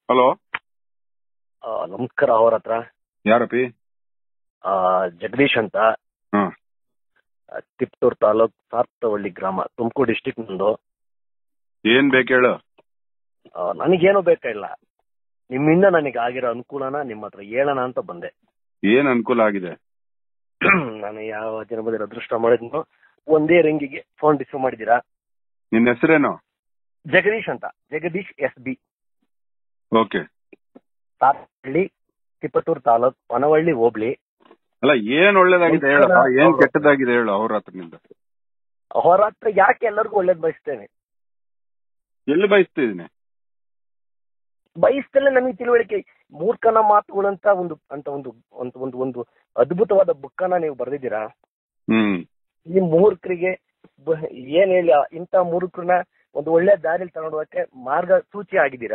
Hello ಆ, ನಮಸ್ಕಾರ ಅವ್ರ ಹತ್ರ ಯಾರಪ್ಪಿ ಆ, ಜಗದೀಶ್ ಅಂತ ಹ್ಮ್ ಆ, ತಿಪ್ಟೂರ್ ತಾಲೂಕ್ ಸಾರ್ತವಳ್ಳಿ ಗ್ರಾಮ ತುಮಕೂರು ಡಿಸ್ಟಿಕ್ ನಂದು ಏನ್ ಬೇಕು ಹೇಳು ಆ, ನನಗೇನು ಬೇಕಾಗಿಲ್ಲ ನಿಮ್ಮಿಂದ ನನಗೆ ಆಗಿರೋ ಅನುಕೂಲನ ನಿಮ್ಮ ಹತ್ರ ಹೇಳೋಣ ಅಂತ ಬಂದೆ ಏನ್ ಅನುಕೂಲ ಆಗಿದೆ ನಾನು ಯಾವ ಜನ್ಮದಲ್ಲಿ ಅದೃಷ್ಟ ಮಾಡಿದ್ನೋ ಒಂದೇ ರಿಂಗಿಗೆ ಫೋನ್ ರಿಸೀವ್ ಮಾಡಿದ್ದೀರಾ ನಿನ್ನ ಹೆಸರೇನು ಜಗದೀಶ್ ಅಂತ ಜಗದೀಶ್ ಎಸ್ ಬಿ ಓಕೆ ಸಾರ್ತಹಳ್ಳಿ ತಿಪ್ಪತ್ತೂರು ತಾಲೂಕ್ ಹೊನವಳ್ಳಿ ಹೋಬ್ಳಿ ಅಲ್ಲ ಏನ್ ಒಳ್ಳೇದಾಗಿದೆ ಹೇಳಪ್ಪ ಏನ್ ಕೆಟ್ಟದಾಗಿದೆ ಹೇಳು ಅವ್ರ ಹತ್ರನಿಂದ ಅವರ ಹತ್ರ ಯಾಕೆ ಎಲ್ಲರಿಗೂ ಒಳ್ಳೇದ್ ಬಯಸ್ತೇನೆ ಎಲ್ಲಿ ಬಯಸ್ತಿದೀನಿ ಬಯಸ್ತಲ್ಲೇ ನನಗೆ ತಿಳುವಳಿಕೆ ಮೂರ್ಖನ ಮಾತುಗಳಂತ ಒಂದು ಅಂತ ಒಂದು ಒಂದು ಒಂದು ಒಂದು ಅದ್ಭುತವಾದ ಬುಕ್ಕನ್ನ ನೀವು ಬರೆದಿದ್ದೀರಾ ಹ್ಮ್ ಈ ಮೂರ್ಖರಿಗೆ ಬ- ಏನ್ ಹೇಳಿ ಇಂಥ ಮೂರ್ಖರನ್ನ ಒಂದು ಒಳ್ಳೆ ದಾರಿಲಿ ತಗೊಂಡೋಗಕ್ಕೆ ಮಾರ್ಗ ಸೂಚಿ ಆಗಿದ್ದೀರಾ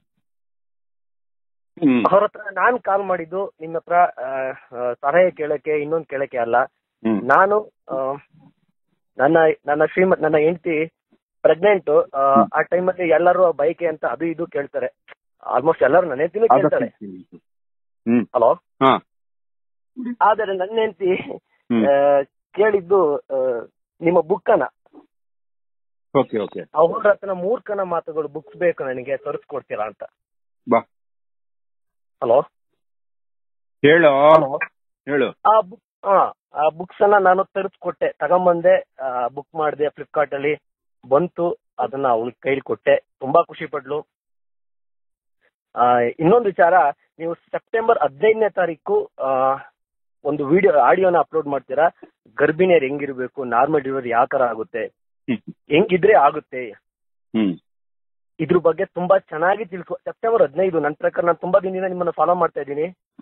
ಹ್ಮ್ ಅವ್ರ ಹತ್ರ ನಾನ್ ಕಾಲ್ ಮಾಡಿದ್ದು ನಿಮ್ಮ ಹತ್ರ ಆ, ಆ, ಸಲಹೆ ಕೇಳಕ್ಕೆ ಇನ್ನೊಂದ್ ಕೇಳಕ್ಕೆ ಅಲ್ಲ ಹ್ಮ್ ನಾನು ಆ, ನನ್ನ ನನ್ನ ಶ್ರೀಮತ್ ನನ್ನ ಹೆಂಡತಿ ಪ್ರೆಗ್ನೆಂಟ್ ಆ ಟೈಮಲ್ಲಿ ಎಲ್ಲರೂ ಬೈಕೆ ಅಂತ ಅದು ಇದು ಕೇಳ್ತಾರೆ ಆಲ್ಮೋಸ್ಟ್ ಎಲ್ಲರೂ ನನ್ನ ಹೆಂಡತಿನೂ ಕೇಳ್ತಾರೆ ಹ್ಮ್ ಹಲೋ ಹಾ ಆದರೆ ನನ್ನ ಹೆಂಡತಿ ಹ್ಮ್ ಕೇಳಿದ್ದು ಆ, ನಿಮ್ಮ ಬುಕ್ಕನ ಓಕೆ ಓಕೆ ಅವ್ರ ಹತ್ರ ಮೂರ್ಖನ ಮಾತುಗಳು ಬುಕ್ಸ್ ಬೇಕು ನನಗೆ ತರಿಸ್ಕೊಡ್ತೀರಾ ಅಂತ ಬಾ ಹಲೋ ಹೇಳು ಹಲೋ ಹೇಳು ಆ ಬುಕ್ ಹಾ ಆ ಬುಕ್ಸ್ ಅನ್ನ ನಾನು ತರಿಸ್ಕೊಟ್ಟೆ ತಗೊಂಬಂದೆ ಬುಕ್ ಮಾಡಿದೆ ಫ್ಲಿಪ್ಕಾರ್ಟ್ ಅಲ್ಲಿ ಬಂತು ಅದನ್ನ ಅವಳ ಕೈಲಿ ಕೊಟ್ಟೆ ತುಂಬಾ ಖುಷಿ ಪಡ್ಲು ಆ, ಇನ್ನೊಂದು ವಿಚಾರ ನೀವು ಸೆಪ್ಟೆಂಬರ್ ಹದಿನೈದನೇ ತಾರೀಕು ಆ, ಒಂದು ವಿಡಿಯೋ ಆಡಿಯೋನ ಅಪ್ಲೋಡ್ ಮಾಡ್ತೀರಾ ಗರ್ಭಿಣಿಯರು ಹೆಂಗಿರ್ಬೇಕು ನಾರ್ಮಲ್ ಡೆಲಿವರಿ ಯಾವ ತರ ಆಗುತ್ತೆ ಹ್ಮ್ ಹೆಂಗಿದ್ರೆ ಆಗುತ್ತೆ ಹ್ಮ್ ಇದ್ರ ಬಗ್ಗೆ ತುಂಬಾ ಚೆನ್ನಾಗಿ ತಿಳ್ಕೊ ಸೆಪ್ಟೆಂಬರ್ ಹದಿನೈದು ನನ್ನ ಪ್ರಕಾರ ನಾನು ತುಂಬಾ ದಿನದಿಂದ ನಿಮ್ಮನ್ನ ಫಾಲೋ ಮಾಡ್ತಾ ಇದ್ದೀನಿ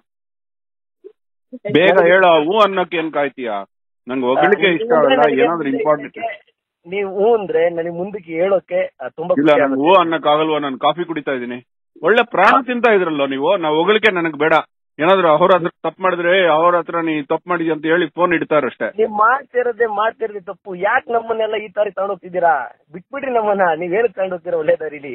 ಬೇಗ ಹೇಳು ಹೂ ಅನ್ನಕ್ಕೆ ಏನ್ ಕಾಯ್ತೀಯ ನಂಗೆ ಹೊಗಳಿಕೆ ಇಷ್ಟ ಆಗಲ್ಲ ಏನಾದ್ರು ಇಂಪಾರ್ಟೆಂಟ್ ನೀವು ಹ್ಞೂ ಅಂದ್ರೆ ನನಗೆ ಮುಂದಕ್ಕೆ ಹೇಳೋಕೆ ಆ, ತುಂಬಾ ಇಲ್ಲ ಖುಷಿ ನನ್ಗೆ ಹೂ ಅನ್ನಕ್ ಆಗಲ್ವಾ ನಾನು ಕಾಫಿ ಕುಡಿತಾ ಇದೀನಿ ಒಳ್ಳೆ ಪ್ರಾಣ ತಿಂತಾ ಇದ್ರಲ್ಲ ನೀವು ನಾ ಹೊಗಳಿಕೆ ನನಗ್ ಬೇಡ ಏನಾದ್ರು ಅವ್ರ ಹತ್ರ ತಪ್ಪು ಮಾಡಿದ್ರೆ ಅವ್ರ ಹತ್ರ ನೀ ತಪ್ಪು ಮಾಡಿದ್ಯ ಅಂತ ಹೇಳಿ ಫೋನ್ ಇಡ್ತಾರಷ್ಟೇ ನೀವ್ ಮಾಡ್ತಿರೋದೇ ಮಾಡ್ತಿರೋದೇ ತಪ್ಪು ಯಾಕೆ ನಮ್ಮನ್ನೆಲ್ಲ ಈ ತರ ತಗೊಂಡೋಗ್ತಿದ್ದೀರಾ ಬಿಟ್ಬಿಡ್ರಿ ನಮ್ಮನ್ನ ನೀವ್ ಏನಕ್ಕೆ ತಗೊಂಡೋಗ್ತೀರಾ ಒಳ್ಳೆ ದಾರಿಲಿ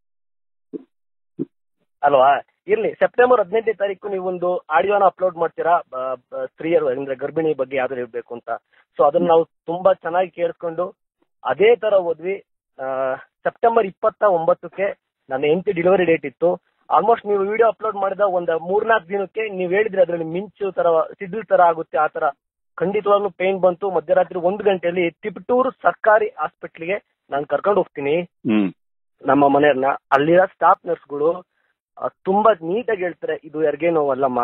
ಅಲ್ವಾ ಇರ್ಲಿ ಸೆಪ್ಟೆಂಬರ್ ಹದಿನೈದನೇ ತಾರೀಕು ನೀವೊಂದು ಆಡಿಯೋನ ಅಪ್ಲೋಡ್ ಮಾಡ್ತೀರಾ ಬ- ಬ- ಸ್ತ್ರೀಯರು ಅಂದ್ರೆ ಗರ್ಭಿಣಿ ಬಗ್ಗೆ ಯಾವ್ದು ಇರ್ಬೇಕು ಅಂತ ಸೊ ಅದನ್ನ ನಾವು ತುಂಬಾ ಚೆನ್ನಾಗಿ ಕೇಳಿಸ್ಕೊಂಡು ಅದೇ ತರ ಹೋದ್ವಿ ಆ, ಸೆಪ್ಟೆಂಬರ್ ಇಪ್ಪತ್ತ ಒಂಬತ್ತಕ್ಕೆ ನನ್ನ ಹೆಂಡತಿ ಡೆಲಿವರಿ ಡೇಟ್ ಇತ್ತು ಆಲ್ಮೋಸ್ಟ್ ನೀವು ವಿಡಿಯೋ ಅಪ್ಲೋಡ್ ಮಾಡಿದ ಒಂದ್ ಮೂರ್ನಾಲ್ಕು ದಿನಕ್ಕೆ ನೀವು ಹೇಳಿದ್ರೆ ಅದ್ರಲ್ಲಿ ಮಿಂಚು ತರ ಸಿಡಿಲ್ ತರ ಆಗುತ್ತೆ ಆ ತರ ಖಂಡಿತವಾಗ್ಲೂ ಪೇನ್ ಬಂತು ಮಧ್ಯರಾತ್ರಿ ಒಂದು ಗಂಟೆಯಲ್ಲಿ ತಿಪಟೂರು ಸರ್ಕಾರಿ ಹಾಸ್ಪಿಟ್ಲಿಗೆ ನಾನು ಕರ್ಕೊಂಡು ಹೋಗ್ತೀನಿ ಹ್ಮ್ ನಮ್ಮ ಮನೆಯವ್ರನ್ನ ಅಲ್ಲಿರೋ ಸ್ಟಾಫ್ ನರ್ಸ್ಗಳು ತುಂಬಾ ನೀಟಾಗಿ ಹೇಳ್ತಾರೆ ಇದು ಹೆರಿಗೆ ನೋವಲ್ಲಮ್ಮ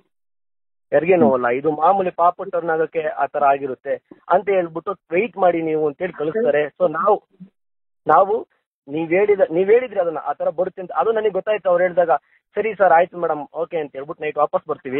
ಹೆರಿಗೆ ನೋವಲ್ಲ ಇದು ಮಾಮೂಲಿ ಪಾಪುಟ್ಟವ್ರನ್ನಾಗಕ್ಕೆ ಆ ತರ ಆಗಿರುತ್ತೆ ಅಂತ ಹೇಳ್ಬಿಟ್ಟು ವೆಯ್ಟ್ ಮಾಡಿ ನೀವು ಅಂತೇಳಿ ಕಳಿಸ್ತಾರೆ ಸೊ ನಾವು ನಾವು ನೀವ್ ಹೇಳಿದ ನೀವ್ ಹೇಳಿದ್ರಿ ಅದನ್ನ ಆ ತರ ಬರುತ್ತೆ ಅಂತ ಅದು ನನಗೆ ಗೊತ್ತಾಯ್ತು ಅವ್ರು ಹೇಳಿದಾಗ ಸರಿ ಸರ್ ಆಯ್ತು ಮೇಡಮ್ ಓಕೆ ಅಂತ ಹೇಳ್ಬಿಟ್ಟು ನೈಟ್ ವಾಪಸ್ ಬರ್ತೀವಿ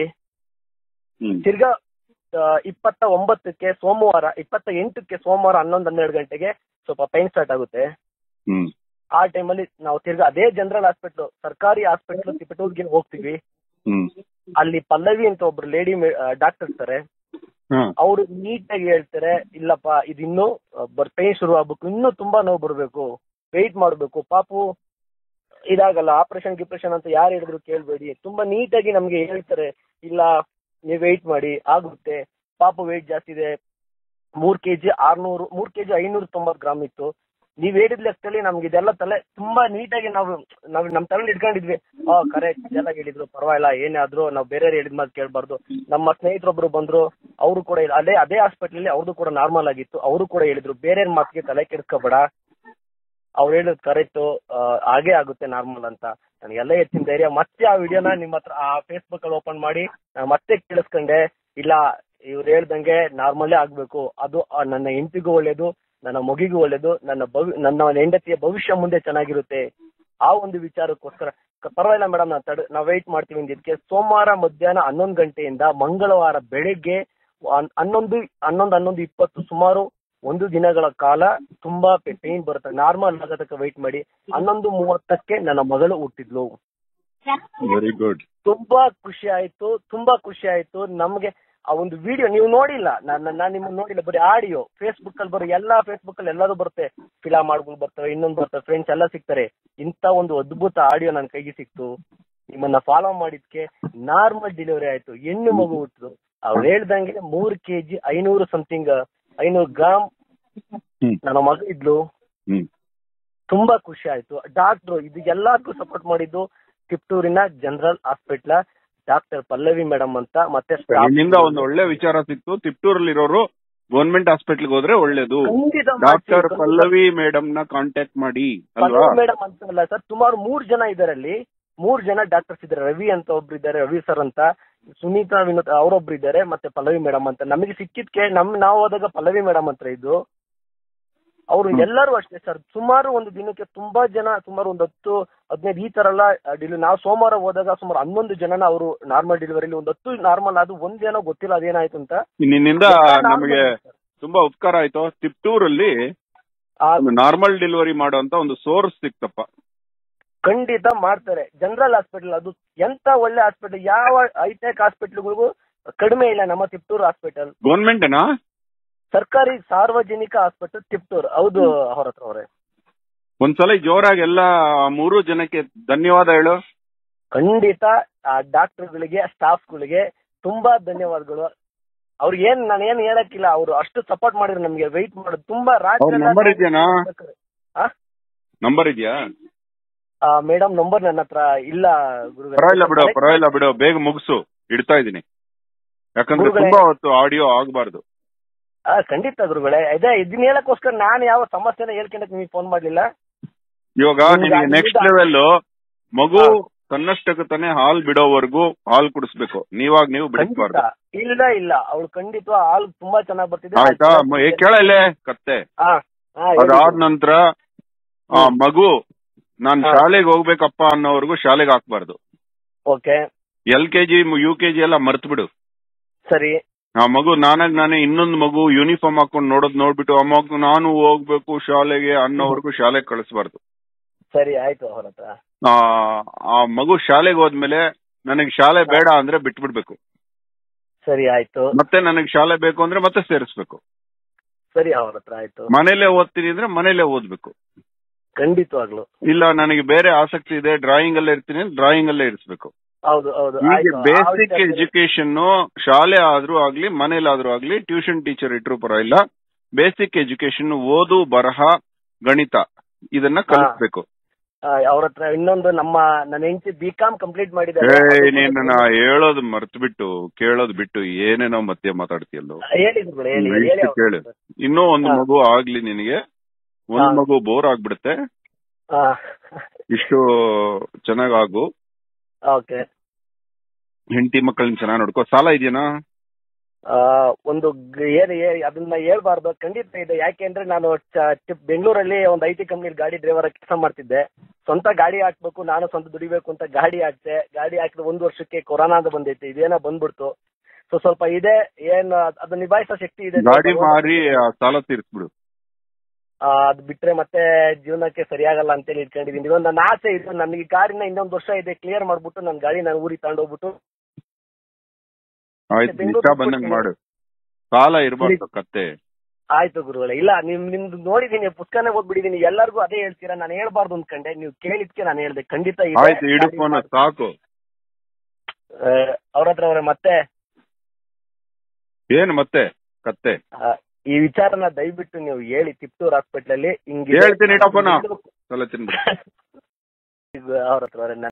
ಹ್ಮ್ ತಿರ್ಗಾ ಆ, ಇಪ್ಪತ್ತ ಒಂಬತ್ತಕ್ಕೆ ಸೋಮವಾರ ಇಪ್ಪತ್ತ ಎಂಟಕ್ಕೆ ಸೋಮವಾರ ಹನ್ನೊಂದು ಹನ್ನೆರಡು ಗಂಟೆಗೆ ಸ್ವಲ್ಪ ಪೈನ್ ಸ್ಟಾರ್ಟ್ ಆಗುತ್ತೆ ಹ್ಮ್ ಆ ಟೈಮಲ್ಲಿ ನಾವು ತಿರ್ಗಾ ಅದೇ ಜನರಲ್ ಹಾಸ್ಪಿಟ್ಲು ಸರ್ಕಾರಿ ಹಾಸ್ಪಿಟ್ಲು ತಿಪಟೂರ್ಗೆ ಹೋಗ್ತೀವಿ ಹ್ಮ್ ಅಲ್ಲಿ ಪಲ್ಲವಿ ಅಂತ ಒಬ್ರು ಲೇಡಿ ಡಾಕ್ಟರ್ ಇರ್ತಾರೆ ಹ್ಮ್ ಅವರು ನೀಟಾಗಿ ಹೇಳ್ತಾರೆ ಇಲ್ಲಪ್ಪ ಇದು ಇನ್ನೂ ಪೇನ್ ಶುರು ಆಗ್ಬೇಕು ಇನ್ನೂ ತುಂಬಾ ನೋವು ಬರ್ಬೇಕು ವೆಯ್ಟ್ ಮಾಡ್ಬೇಕು ಪಾಪು ಇದಾಗಲ್ಲ ಆಪರೇಷನ್ ಗಿಪ್ರೇಷನ್ ಅಂತ ಯಾರು ಹೇಳಿದ್ರು ಕೇಳ್ಬೇಡಿ ತುಂಬಾ ನೀಟಾಗಿ ನಮ್ಗೆ ಹೇಳ್ತಾರೆ ಇಲ್ಲ ನೀವು ವೆಯ್ಟ್ ಮಾಡಿ ಆಗುತ್ತೆ ಪಾಪು ವೆಯ್ಟ್ ಜಾಸ್ತಿ ಇದೆ ಮೂರ್ ಕೆಜಿ ಆರ್ನೂರು ಮೂರ್ ಕೆಜಿ ಐನೂರ ತೊಂಬತ್ ಗ್ರಾಮ್ ಇತ್ತು ನೀವ್ ಹೇಳಿದ ಲೆಕ್ಕದಲ್ಲಿ ನಮ್ಗೆ ಇದೆಲ್ಲ ತಲೆ ತುಂಬಾ ನೀಟಾಗಿ ನಾವು ನಾವ್ ನಮ್ ತಲೆ ಇಟ್ಕೊಂಡಿದ್ವಿ ಆ ಕರೆಕ್ಟ್ ಇದೆಲ್ಲ ಹೇಳಿದ್ರು ಪರವಾಗಿಲ್ಲ ಏನೇ ಆದ್ರೂ ನಾವು ಬೇರೆ ಹೇಳಿದ ಮಾತು ಕೇಳಬಾರ್ದು ನಮ್ಮ ಸ್ನೇಹಿತರೊಬ್ರು ಬಂದ್ರು ಅವರು ಕೂಡ ಇಲ್ಲ- ಅದೇ ಅದೇ ಹಾಸ್ಪಿಟ್ಲಲ್ಲಿ ಅವ್ರದ್ದು ಕೂಡ ನಾರ್ಮಲ್ ಆಗಿತ್ತು ಅವರು ಕೂಡ ಹೇಳಿದ್ರು ಬೇರೆ ಮಾತಿಗೆ ತಲೆ ಕೆಡಿಸ್ಕೋಬೇಡ ಅವ್ರು ಹೇಳಿದ್ ಕರೆಕ್ಟ್ ಹಾಗೆ ಆಗುತ್ತೆ ನಾರ್ಮಲ್ ಅಂತ ನನಗೆಲ್ಲ ಹೆಚ್ಚಿನ ಧೈರ್ಯ ಮತ್ತೆ ಆ ವಿಡಿಯೋನ ನಿಮ್ಮ ಹತ್ರ ಆ ಫೇಸ್ಬುಕ್ ಅಲ್ಲಿ ಓಪನ್ ಮಾಡಿ ನಾನ್ ಮತ್ತೆ ಕೇಳಿಸ್ಕೊಂಡೆ ಇಲ್ಲ ಇವ್ರು ಹೇಳ್ದಂಗೆ ನಾರ್ಮಲ್ಲೇ ಆಗ್ಬೇಕು ಅದು ಆ ನನ್ನ ಹೆಂಡತಿಗೂ ಒಳ್ಳೇದು ನನ್ನ ಮಗಿಗೂ ಒಳ್ಳೇದು ನನ್ನ ಭವಿ ನನ್ನ ಹೆಂಡತಿಯ ಭವಿಷ್ಯ ಮುಂದೆ ಚೆನ್ನಾಗಿರುತ್ತೆ ಆ ಒಂದು ವಿಚಾರಕ್ಕೋಸ್ಕರ ಕ- ಪರವಾಗಿಲ್ಲ ಮೇಡಮ್ ನಾವು ತಡ ನಾವು ವೆಯ್ಟ್ ಮಾಡ್ತೀವಿ ಇದಕ್ಕೆ ಸೋಮವಾರ ಮಧ್ಯಾಹ್ನ ಹನ್ನೊಂದು ಗಂಟೆಯಿಂದ ಮಂಗಳವಾರ ಬೆಳಿಗ್ಗೆ ಹನ್- ಹನ್ನೊಂದು ಹನ್ನೊಂದು ಹನ್ನೊಂದು ಇಪ್ಪತ್ತು ಸುಮಾರು ಒಂದು ದಿನಗಳ ಕಾಲ ತುಂಬಾ ಪೇನ್ ಬರುತ್ತೆ ನಾರ್ಮಲ್ ಆಗೋದಕ್ಕೆ ವೆಯ್ಟ್ ಮಾಡಿ ಹನ್ನೊಂದು ಮೂವತ್ತಕ್ಕೆ ನನ್ನ ಮಗಳು ಹುಟ್ಟಿದ್ಲು ವೆರಿ ಗುಡ್ ತುಂಬಾ ಖುಷಿ ಆಯ್ತು ತುಂಬಾ ಖುಷಿ ಆಯ್ತು ನಮ್ಗೆ ಆ ಒಂದು ವಿಡಿಯೋ ನೀವು ನೋಡಿಲ್ಲ ನಾನು ನಾನು ನಿಮ್ಮನ್ನ ನೋಡಿಲ್ಲ ಬರೀ ಆಡಿಯೋ ಫೇಸ್ಬುಕ್ ಅಲ್ಲಿ ಬರೋ ಎಲ್ಲಾ ಫೇಸ್ಬುಕ್ ಅಲ್ಲಿ ಎಲ್ಲರೂ ಬರುತ್ತೆ ಫಿಲಾ ಮಾಡ್ಗಳು ಬರ್ತವೆ ಇನ್ನೊಂದು ಬರ್ತವೆ ಫ್ರೆಂಡ್ಸ್ ಎಲ್ಲ ಸಿಗ್ತಾರೆ ಇಂಥ ಒಂದು ಅದ್ಭುತ ಆಡಿಯೋ ನನ್ನ ಕೈಗೆ ಸಿಕ್ತು ನಿಮ್ಮನ್ನ ಫಾಲೋ ಮಾಡಿದ್ಕೆ ನಾರ್ಮಲ್ ಡೆಲಿವರಿ ಆಯ್ತು ಹೆಣ್ಣು ಮಗು ಹುಟ್ಟಿದ್ರು ಅವ್ರು ಹೇಳ್ದಂಗೆ ಮೂರ್ ಕೆಜಿ ಐನೂರು ಸಮಥಿಂಗ್ ಐನೂರು ಗ್ರಾಮ್ ಹ್ಮ್ ನನ್ನ ಮಗ ಇದ್ಲು ಹ್ಮ್ ತುಂಬಾ ಖುಷಿ ಆಯ್ತು ಡಾಕ್ಟ್ರು ಇದು ಎಲ್ಲದಕ್ಕೂ ಸಪೋರ್ಟ್ ಮಾಡಿದ್ದು ತಿಪ್ಟೂರಿನ general hospital doctor Pallavi madam ಅಂತ ಮತ್ತೆ staff ನಿನ್ನಿಂದ ಒಂದು ಒಳ್ಳೆ ವಿಚಾರ ಸಿಕ್ತು ತಿಪ್ಟೂರಲ್ಲಿ ಇರೋರು ಗೌರ್ಮೆಂಟ್ ಹಾಸ್ಪಿಟಲ್ಗೆ ಹೋದ್ರೆ ಒಳ್ಳೇದು ಖಂಡಿತ ಡಾಕ್ಟರ್ ಪಲ್ಲವಿ ಮೇಡಮ್ ನ ಕಾಂಟ್ಯಾಕ್ಟ್ ಮಾಡಿ ಅಲ್ವಾ ಮೇಡಮ್ ಅಂತ ಅಲ್ಲ ಸರ್ ಸುಮಾರು ಮೂರ್ ಜನ ಇದಾರೆ ಅಲ್ಲಿ ಮೂರ್ ಜನ ಡಾಕ್ಟರ್ಸ್ ಇದ್ದಾರೆ ರವಿ ಅಂತ ಒಬ್ರು ಇದ್ದಾರೆ ರವಿ ಸರ್ ಅಂತ ಸುನೀತಾ ವಿನೋದ್ ಅವರೊಬ್ರು ಇದ್ದಾರೆ ಮತ್ತೆ ಪಲ್ಲವಿ ಮೇಡಮ್ ಅಂತ ನಮಗೆ ಸಿಕ್ಕಿದ್ಕೆ ನಮ್ ನಾವು ಹೋದಾಗ ಪಲ್ಲವಿ ಮೇಡಮ್ ಹತ್ರ ಇದು ಅವರು ಹ್ಮ್. ಎಲ್ಲರೂ ಅಷ್ಟೇ ಸರ್ ಸುಮಾರು ಒಂದು ದಿನಕ್ಕೆ ತುಂಬಾ ಜನ ಸುಮಾರು ಒಂದು ಹತ್ತು ಹದಿನೈದು ಈ ತರ ಎಲ್ಲ ಡೆಲಿವರಿ ನಾವು ಸೋಮವಾರ ಹೋದಾಗ ಸುಮಾರು ಹನ್ನೊಂದು ಜನನ ಅವರು ನಾರ್ಮಲ್ ಡೆಲಿವರಿಲಿ ಒಂದು ಹತ್ತು ನಾರ್ಮಲ್ ಅದು ಒಂದೇನೋ ಗೊತ್ತಿಲ್ಲ ಅದೇನಾಯ್ತು ಅಂತ ನಿನ್ನಿಂದ ಎಲ್ಲ ನಮಗೆ normal sir. ತುಂಬಾ ಉಪಕಾರ ಆಯ್ತು ತಿಪ್ಟೂರಲ್ಲಿ ಆ, ಒಂದು ನಾರ್ಮಲ್ ಡೆಲಿವರಿ ಮಾಡುವಂತ ಒಂದು ಸೋರ್ಸ್ ಸಿಕ್ತಪ್ಪ ಖಂಡಿತ ಮಾಡ್ತಾರೆ ಜನರಲ್ ಹಾಸ್ಪಿಟಲ್ ಅದು ಎಂತ ಒಳ್ಳೆ ಹಾಸ್ಪಿಟಲ್ ಯಾವ ಹೈಟೆಕ್ ಹಾಸ್ಪಿಟಲ್ಗಳಿಗೂ ಕಡಿಮೆ ಇಲ್ಲ ನಮ್ಮ ತಿಪ್ಟೂರು ಹಾಸ್ಪಿಟಲ್ ಗೌರ್ಮೆಂಟ್ನಾ ಸರ್ಕಾರಿ ಸಾರ್ವಜನಿಕ ಹಾಸ್ಪಿಟಲ್ ತಿಪ್ಟೂರು ಹೌದು ಅವ್ರ ಹತ್ರ ಅವರೇ ಒಂದ್ಸಲ ಜೋರಾಗಿ ಎಲ್ಲ ಮೂರು ಜನಕ್ಕೆ ಧನ್ಯವಾದ ಹೇಳು ಖಂಡಿತ ಆ ಡಾಕ್ಟರ್ಗಳಿಗೆ ಸ್ಟಾಫ್ಗಳಿಗೆ ತುಂಬಾ ಧನ್ಯವಾದಗಳು ಅವ್ರಿಗೆ ಏನ್ ನಾನು ಏನ್ ಹೇಳಕ್ಕಿಲ್ಲ ಅವರು ಅಷ್ಟು ಸಪೋರ್ಟ್ ಮಾಡಿದ್ರು ನಮ್ಗೆ ವೆಯ್ಟ್ ಮಾಡೋದು ತುಂಬಾ ರಾತ್ರಿ ಅವ್ರ ನಂಬರ್ ಇದೆಯಾ ಆ? ನಂಬರ್ ಇದೆಯಾ ಆ ಮೇಡಮ್ ನಂಬರ್ ನನ್ನ ಹತ್ರ ಇಲ್ಲ ಗುರುಗಳೇ. ಪರವಾಗಿಲ್ಲ ಬಿಡು ಪರವಾಗಿಲ್ಲ ಬಿಡು ಬೇಗ ಮುಗಿಸು ಇಡ್ತಾ ಇದೀನಿ ಯಾಕಂದ್ರೆ ಗುರುಗಳೇ. ತುಂಬಾ ಹೊತ್ತು ಆಡಿಯೋ ಆಗ್ಬಾರ್ದು ಆ, ಖಂಡಿತ ಗುರುಗಳೇ ಅದೇ ಇದನ್ನ ಹೇಳಕ್ಕೋಸ್ಕರ ನಾನು ಯಾವ ಸಮಸ್ಯೆನ ಹೇಳ್ಕೊಂಡಕ್ ನಿಮಗೆ ಫೋನ್ ಮಾಡ್ಲಿಲ್ಲ ಇವಾಗ ನಿಮ್ಗೆ ನಿನಗೆ ಅದು ನೆಕ್ಸ್ಟ್ ಇದು- ಲೆವೆಲ್ ಮಗು ಹಾ. ತನ್ನಷ್ಟಕ್ಕೆ ತಾನೇ ಹಾಲ್ ಬಿಡೋವರೆಗೂ ಹಾಲ್ ಕುಡಿಸ್ಬೇಕು ನೀವಾಗ ನೀವು ಬಿಡಿಸ್ಬಾರ್ದು ಖಂಡಿತ ಇಲ್ಲ ಇಲ್ಲ ಅವಳು ಖಂಡಿತ ಹಾಲು ತುಂಬಾ ಚೆನ್ನಾಗ್ ಬರ್ತಿದೆ ಆಯ್ತಾ ಮ- ಏ, ಕೇಳಲ್ಲೇ ಕತ್ತೆ ಹಾ, ಹಾ, ಹೇಳಿ. ಅದಾದ ನಂತರ ಆ ಹ್ಮ್. ಮಗು ನಾನ್ ಹಾ. ಶಾಲೆಗೆ ಹೋಗ್ಬೇಕಪ್ಪ ಅನ್ನೋವರೆಗೂ ಶಾಲೆಗೆ ಹಾಕ್ಬಾರ್ದು okay L K G U K G ಎಲ್ಲ ಮರ್ತ್ ಬಿಡು ಸರಿ ಆ ಮಗು ನಾನಾಗ್ ನಾನೇ ಇನ್ನೊಂದು ಮಗು ಯೂನಿಫಾರ್ಮ್ ಹಾಕೊಂಡು ನೋಡೋದ್ ನೋಡ್ಬಿಟ್ಟು ಆ ಮಗು ನಾನು ಹೋಗ್ಬೇಕು ಶಾಲೆಗೆ ಅನ್ನೋವರೆಗೂ ಶಾಲೆಗೆ ಕಳಿಸ್ಬಾರ್ದು ಸರಿ ಆಯ್ತು ಅವ್ರ ಹತ್ರ ಆ ಆ ಮಗು ಶಾಲೆಗೆ ಹೋದ್ಮೇಲೆ ನನಗೆ ಶಾಲೆ ಬೇಡ ಅಂದ್ರೆ ಬಿಟ್ಬಿಡ್ಬೇಕು ಸರಿ ಆಯ್ತು ಮತ್ತೆ ನನಗೆ ಶಾಲೆ ಬೇಕು ಅಂದ್ರೆ ಮತ್ತೆ ಸೇರಿಸ್ಬೇಕು ಸರಿ ಅವ್ರ ಹತ್ರ ಆಯ್ತು ಮನೇಲೆ ಓದ್ತೀನಿ ಅಂದ್ರೆ ಮನೇಲೆ ಓದ್ಬೇಕು ಖಂಡಿತವಾಗ್ಲು ಇಲ್ಲ ನನಗೆ ಬೇರೆ ಆಸಕ್ತಿ ಇದೆ ಡ್ರಾಯಿಂಗ್ ಅಲ್ಲೇ ಇರ್ತೀನಿ ಡ್ರಾಯಿಂಗ್ ಅಲ್ಲೇ ಇರಿಸ್ಬೇಕು ಹೌದು ಹೌದು ಈಗ ಆಯ್ತು. ಆ ಬೇಸಿಕ್ ವಿಚಾರ- ಎಜುಕೇಶನ್ ಶಾಲೆ ಆದ್ರೂ ಆಗ್ಲಿ ಮನೇಲಾದ್ರೂ ಆಗ್ಲಿ ಟ್ಯೂಷನ್ ಟೀಚರ್ ಇಟ್ರು ಪರವಾಗಿಲ್ಲ ಬೇಸಿಕ್ ಎಜುಕೇಶನ್ ಓದು ಬರಹ ಗಣಿತ ಇದನ್ನ ಕಲಿಸ್ಬೇಕು ಆ, ಅವ್ರ ಹತ್ರ ಇನ್ನೊಂದು ನಮ್ಮ ನನ್ನ ಹೆಂಡತಿ ಬಿ ಕಾಮ್ ಕಂಪ್ಲೀಟ್ ಮಾಡಿದ್ದಾರೆ ಏ ನೀನ್ ನಾ ಹೇಳೋದು ಮರ್ತ್ ಬಿಟ್ಟು ಕೇಳೋದು ಬಿಟ್ಟು ಏನೇನೋ ಮತ್ತೆ ಮಾತಾಡ್ತೀಯಲ್ಲೋ ಹೇಳಿ ಗುರುಗಳೇ, ಹೇಳಿ ಹೇಳಿ ಇಷ್ಟು ಅವ್ರ ಕೇಳು ಹತ್ರ. ಇನ್ನೂ ಒಂದು ಹಾ. ಮಗು ಆಗ್ಲಿ ನಿನಗೆ ಒಂದ್ ಹಾ. ಮಗು ಬೋರ್ ಆಗ್ಬಿಡುತ್ತೆ ಆ, ಇಷ್ಟು ಚೆನ್ನಾಗಾಗು ಓಕೆ ಹೆಂಡತಿ ಮಕ್ಕಳನ್ನ ಚೆನ್ನಾಗಿ ನೋಡ್ಕೋ ಸಾಲ ಇದೆಯೇನಾ ಆ, ಒಂದು ಗ- ಏನ್ ಏ- ಅದನ್ನ ಹೇಳ್ಬಾರ್ದು ಖಂಡಿತ ಇದೆ ಯಾಕೆಂದ್ರೆ ನಾನು ಚ- ಚ- ಬೆಂಗಳೂರಲ್ಲಿ ಒಂದು ಐ ಟಿ ಕಂಪ್ನಿ ಗಾಡಿ ಡ್ರೈವರ್ ಕೆಲಸ ಮಾಡ್ತಿದ್ದೆ ಸ್ವಂತ ಗಾಡಿ ಹಾಕ್ಬೇಕು ನಾನು ಸ್ವಂತ ದುಡಿಬೇಕು ಅಂತ ಗಾಡಿ ಹಾಕ್ತೆ ಗಾಡಿ ಹಾಕಿದ ಒಂದು ವರ್ಷಕ್ಕೆ ಕೊರೋನಾ ಅಂತ ಬಂದೈತೆ ಇದೇನೋ ಬಂದ್ಬಿಡ್ತು ಸೊ ಸ್ವಲ್ಪ ಇದೆ ಏನ್ ಅದು ನಿಭಾಯಿಸೋ ಶಕ್ತಿ ಇದೆ ಗಾಡಿ ಮಾರಿ ಆ ಸಾಲ ತೀರಿಸ್ಬಿಡು ಆ, ಅದ್ ಬಿಟ್ರೆ ಮತ್ತೆ ಜೀವನಕ್ಕೆ ಸರಿಯಾಗಲ್ಲ ಅಂತೇಳಿ ಇಟ್ಕೊಂಡಿದೀನಿ ಇದೊಂದು ನನ್ನ ಆಸೆ ಇದು ನನಗೆ ಈ ಗಾಡಿನ ಇನ್ನೊಂದು ವರ್ಷ ಇದೆ ಕ್ಲಿಯರ್ ಮಾಡ್ಬಿಟ್ಟು ನನ್ನ ಗಾಡಿ ನಾನು ಊರಿಗೆ ತಗೊಂಡೋಗ್ಬಿಟ್ಟು ಆಯ್ತು ಬೆಂಗಳೂರು ಇಷ್ಟ ಬಂದಂಗ್ ಮಾಡು ಸಾಲ ಇರ್ಬಾರ್ದು ಕತ್ತೆ ಆಯ್ತು ಗುರುಗಳೇ ಇಲ್ಲ ನಿಮ್ ನಿಮ್ದು ನೋಡಿದೀನಿ ಪುಸ್ತಕನೇ ಓದ್ಬಿಟ್ಟಿದೀನಿ ಎಲ್ಲರಿಗೂ ಅದೇ ಹೇಳ್ತೀರಾ ನಾನು ಹೇಳ್ಬಾರ್ದು ಅನ್ಕಂಡೆ ನೀವು ಕೇಳಿದ್ಕೆ ನಾನು ಹೇಳ್ದೆ ಖಂಡಿತ ಇದೆ. ಆಯ್ತು ಇಡು ಫೋನ್ ಸಾಕು ಆ, ಅವ್ರ ಹತ್ರ ಅವ್ರೆ ಮತ್ತೆ ಏನ್ ಮತ್ತೆ ಕತ್ತೆ ಆ, ಈ ವಿಚಾರನ ದಯವಿಟ್ಟು ನೀವು ಹೇಳಿ ತಿಪ್ಟೂರ್ ಹಾಸ್ಪಿಟಲ್ ಅಲ್ಲಿ ಹಿಂಗಿದೆ ಹೇಳ್ತೀನಿ ಇಡಪ್ಪನ. ತಲೆ ತಿನ್ಬಿಡು ಅವ್ರ ಹತ್ರ ಅವ್ರೆ